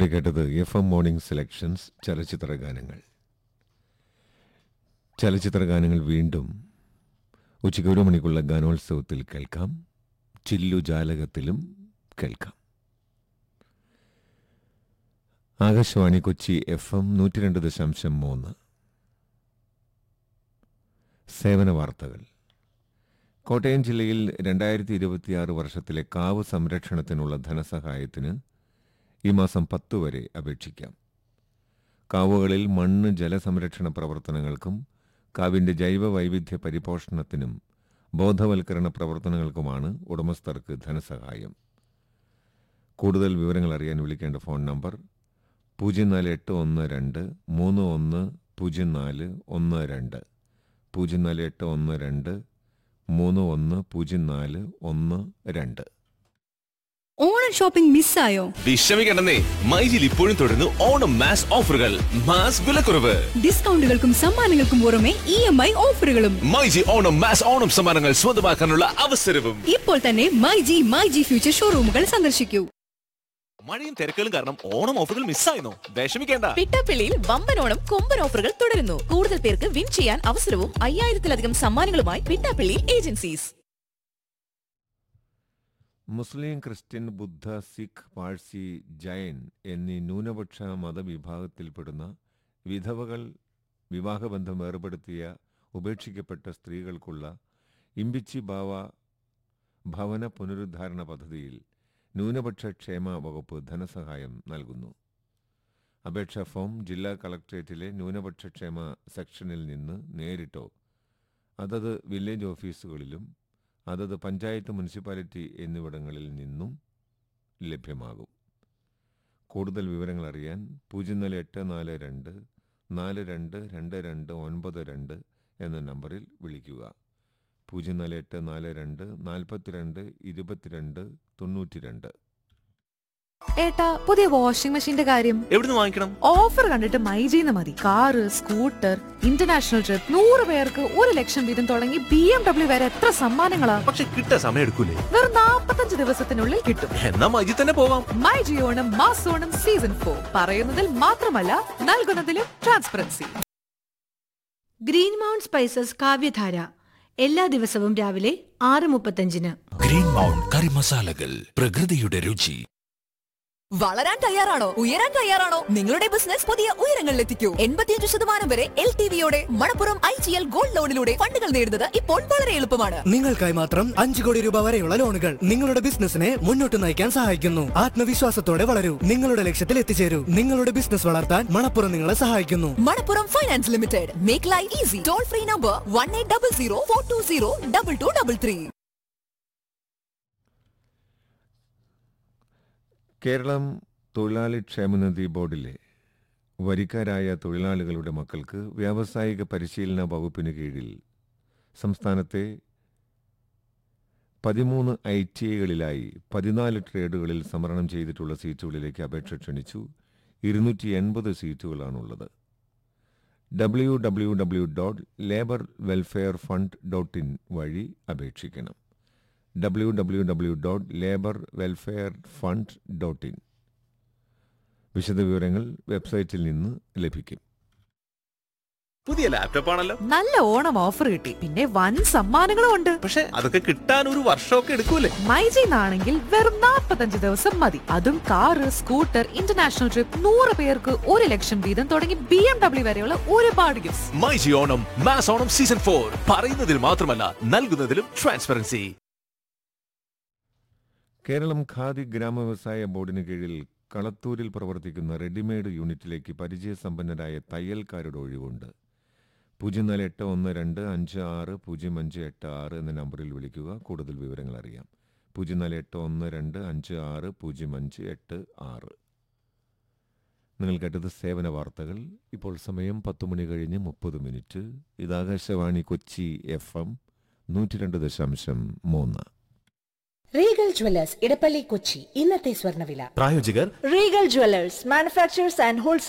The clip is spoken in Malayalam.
ഇതുവരെ കേട്ടത് എഫ് എം മോർണിംഗ് സെലക്ഷൻസ് ചലച്ചിത്ര ഗാനങ്ങൾ ചലച്ചിത്ര ഗാനങ്ങൾ വീണ്ടും ഉച്ചയ്ക്ക് ഒരു മണിക്കുള്ള ഗാനോത്സവത്തിൽ കേൾക്കാം ചില്ലു ജാലകത്തിലും കേൾക്കാം ആകാശവാണി കൊച്ചി എഫ് എം നൂറ്റി രണ്ട് ദശാംശം മൂന്ന് സേവന വാർത്തകൾ കോട്ടയം ജില്ലയിൽ രണ്ടായിരത്തി ഇരുപത്തിയാറ് വർഷത്തിലെ കാവ് സംരക്ഷണത്തിനുള്ള ധനസഹായത്തിന് ഈ മാസം പത്ത് വരെ അപേക്ഷിക്കാം കാവുകളിൽ മണ്ണ് ജലസംരക്ഷണ പ്രവർത്തനങ്ങൾക്കും കാവിന്റെ ജൈവ വൈവിധ്യ പരിപോഷണത്തിനും ബോധവൽക്കരണ പ്രവർത്തനങ്ങൾക്കുമാണ് ഉടമസ്ഥർക്ക് ധനസഹായം കൂടുതൽ വിവരങ്ങൾ അറിയാൻ വിളിക്കേണ്ട ഫോൺ നമ്പർ പൂജ്യം നാല് എട്ട് ഒന്ന് രണ്ട് മൂന്ന് ഒന്ന് പൂജ്യം നാല് ഒന്ന് രണ്ട് പൂജ്യം നാല് എട്ട് ഒന്ന് രണ്ട് മൂന്ന് ഒന്ന് പൂജ്യം നാല് ഒന്ന് രണ്ട് ഓണം ഷോപ്പിംഗ് മിസ്സായോ വിഷമിക്കണ്ടെന്നേ മൈജിൽ ഇപ്പോഴും തുടരുന്നു ഓണം മാസ് ഓഫറുകൾ മാസ് വിലക്കുറവ് ഡിസ്കൗണ്ടുകൾക്കും സമ്മാനങ്ങൾക്കും പുറമെ ഇ എം ഐ ഓഫറുകളും മൈജി ഓണം മാസ് ഓണം സമ്മാനങ്ങൾ സ്വന്തമാക്കാനുള്ള അവസരവും ഇപ്പോൾ തന്നെ my G my G future ഷോറൂമുകൾ സന്ദർശിക്കൂ മഴയും തിരക്കുകളും കാരണം ഓണം ഓഫറുകൾ മിസ്സായിരുന്നു വിഷമിക്കേണ്ട പിട്ടാപ്പിള്ളിയിൽ വമ്പൻ ഓണം കൊമ്പൻ ഓഫറുകൾ തുടരുന്നു കൂടുതൽ പേർക്ക് വിൻ ചെയ്യാൻ അവസരവും അയ്യായിരത്തിലധികം സമ്മാനങ്ങളുമായി പിട്ടാപ്പിള്ളി ഏജൻസീസ് മുസ്ലിം ക്രിസ്ത്യൻ ബുദ്ധ സിഖ് പാഴ്സി ജൈൻ എന്നീ ന്യൂനപക്ഷ മതവിഭാഗത്തിൽപ്പെടുന്ന വിധവകൾ വിവാഹബന്ധം ഏർപ്പെടുത്തിയ ഉപേക്ഷിക്കപ്പെട്ട സ്ത്രീകൾക്കുള്ള ഇമ്പിച്ചി ബാവ ഭവന പുനരുദ്ധാരണ പദ്ധതിയിൽ ന്യൂനപക്ഷ ക്ഷേമ വകുപ്പ് ധനസഹായം നൽകുന്നു അപേക്ഷാ ഫോം ജില്ലാ കളക്ടറേറ്റിലെ ന്യൂനപക്ഷ ക്ഷേമ സെക്ഷനിൽ നിന്ന് നേരിട്ടോ അതത് വില്ലേജ് ഓഫീസുകളിലും അതത് പഞ്ചായത്ത് മുനിസിപ്പാലിറ്റി എന്നിവിടങ്ങളിൽ നിന്നും ലഭ്യമാകും കൂടുതൽ വിവരങ്ങൾ അറിയാൻ പൂജ്യം നാല് എട്ട് നാല് രണ്ട് നാല് രണ്ട് രണ്ട് രണ്ട് ഒൻപത് രണ്ട് എന്ന നമ്പറിൽ വിളിക്കുക പൂജ്യം നാല് എട്ട് നാല് രണ്ട് നാൽപ്പത്തിരണ്ട് ഇരുപത്തിരണ്ട് തൊണ്ണൂറ്റിരണ്ട് ഏട്ടാ പുതിയ വാഷിംഗ് മെഷീന്റെ കാര്യം എവിടുന്ന് വാങ്ങിക്കണം ഓഫർ കണ്ടിട്ട് മൈജീന്ന് മതി കാറ് സ്കൂട്ടർ ഇന്റർനാഷണൽ ട്രിപ്പ് നൂറ് പേർക്ക് ഒരു ലക്ഷം വീതം തുടങ്ങി ബി എം ഡബ്ല്യു വരെ എത്ര സമ്മാനങ്ങളാ പക്ഷെ കിട്ടാൻ സമയം എടുക്കൂലേ വെറും നാപ്പത്തഞ്ച് ദിവസത്തിനുള്ളിൽ കിട്ടും എന്നാ മൈജി തന്നെ പോവാം മൈ ജിയോണം മാസോണം സീസൺ ഫോർ പറയുന്നതിൽ മാത്രമല്ല നൽകുന്നതിലും ട്രാൻസ്പെറൻസി ഗ്രീൻ മൗണ്ട് സ്പൈസസ് കാവ്യധാര എല്ലാ ദിവസവും രാവിലെ ആറ് മുപ്പത്തഞ്ചിന് ഗ്രീൻ മൗണ്ട് കറി മസാലകൾ പ്രകൃതിയുടെ രുചി വളരാൻ തയ്യാറാണോ ഉയരാൻ തയ്യാറാണോ നിങ്ങളുടെ ബിസിനസ് പുതിയ ഉയരങ്ങളിലെത്തിക്കൂ എൺപത്തിയഞ്ച് ശതമാനം വരെ എൽ ടി വിയോടെ Manappuram I G L gold ലോണിലൂടെ ഫണ്ടുകൾ നേടുന്നത് ഇപ്പോൾ വളരെ എളുപ്പമാണ് നിങ്ങൾക്കായി മാത്രം അഞ്ചു കോടി രൂപ വരെയുള്ള ലോണുകൾ നിങ്ങളുടെ ബിസിനസിനെ മുന്നോട്ട് നയിക്കാൻ സഹായിക്കുന്നു ആത്മവിശ്വാസത്തോടെ വളരൂ നിങ്ങളുടെ ലക്ഷ്യത്തിൽ എത്തിച്ചേരൂ നിങ്ങളുടെ ബിസിനസ് വളർത്താൻ മണപ്പുറം നിങ്ങളെ സഹായിക്കുന്നു Manappuram finance limited make life easy toll free number one eight double zero four two zero double two double three Keralam തൊഴിലാളി ക്ഷേമനിധി ബോർഡിലെ വരിക്കാരായ തൊഴിലാളികളുടെ മക്കൾക്ക് വ്യാവസായിക പരിശീലന വകുപ്പിന് കീഴിൽ സംസ്ഥാനത്തെ പതിമൂന്ന് ഐ ടി ഐകളിലായി പതിനാല് ട്രേഡുകളിൽ സംവരണം ചെയ്തിട്ടുള്ള സീറ്റുകളിലേക്ക് അപേക്ഷ ക്ഷണിച്ചു ഇരുന്നൂറ്റി എൺപത് സീറ്റുകളാണുള്ളത് W W W dot labour welfare fund dot in വഴി അപേക്ഷിക്കണം W W W dot labour welfare fund dot in വിശദവിവരങ്ങൾ വെബ്സൈറ്റിൽ നിന്ന് ലഭിക്കും പുതിയ ലാപ്ടോപ്പ് ആണല്ലോ നല്ല ഓണം ഓഫർ കിട്ടി പിന്നെ വൻ സമ്മാനങ്ങളും ഉണ്ട് പക്ഷെ അതൊക്കെ കിട്ടാൻ ഒരു വർഷമൊക്കെ എടുക്കൂലേ മൈജിന്നാണെങ്കിൽ വെറും നാപ്പത്തഞ്ച് ദിവസം മതി അതും കാറ് സ്കൂട്ടർ ഇന്റർനാഷണൽ ട്രിപ്പ് നൂറ് പേർക്ക് ഒരു ലക്ഷം വീതം തുടങ്ങി ബി എം ഡബ്ല്യു വരെയുള്ള ഒരുപാട് gift my G Onam mass Onam season four പറയുന്നതിൽ മാത്രമല്ല നൽകുന്നതിലും ട്രാൻസ്പെറൻസി കേരളം ഖാദി ഗ്രാമവ്യവസായ ബോർഡിന് കീഴിൽ കളത്തൂരിൽ പ്രവർത്തിക്കുന്ന റെഡിമെയ്ഡ് യൂണിറ്റിലേക്ക് പരിചയസമ്പന്നരായ തയ്യൽക്കാരുടെ ഒഴിവുണ്ട് പൂജ്യം നാല് എട്ട് ഒന്ന് രണ്ട് അഞ്ച് ആറ് പൂജ്യം അഞ്ച് എട്ട് ആറ് എന്ന നമ്പറിൽ വിളിക്കുക കൂടുതൽ വിവരങ്ങൾ അറിയാം പൂജ്യം നാല് എട്ട് ഒന്ന് രണ്ട് അഞ്ച് ആറ് പൂജ്യം അഞ്ച് എട്ട് ആറ് നിങ്ങൾ കേട്ടത് സേവന വാർത്തകൾ ഇപ്പോൾ സമയം പത്ത് മണി കഴിഞ്ഞ് മുപ്പത് മിനിറ്റ് ഇത് ആകാശവാണി കൊച്ചി എഫ് എം നൂറ്റി രണ്ട് ദശാംശം മൂന്ന് റീഗൽ ജ്വല്ലേഴ്സ് ഇടപ്പള്ളി കൊച്ചി ഇന്നത്തെ സ്വർണ്ണവില പ്രായോജകർ Regal jewellers manufacturers and wholesale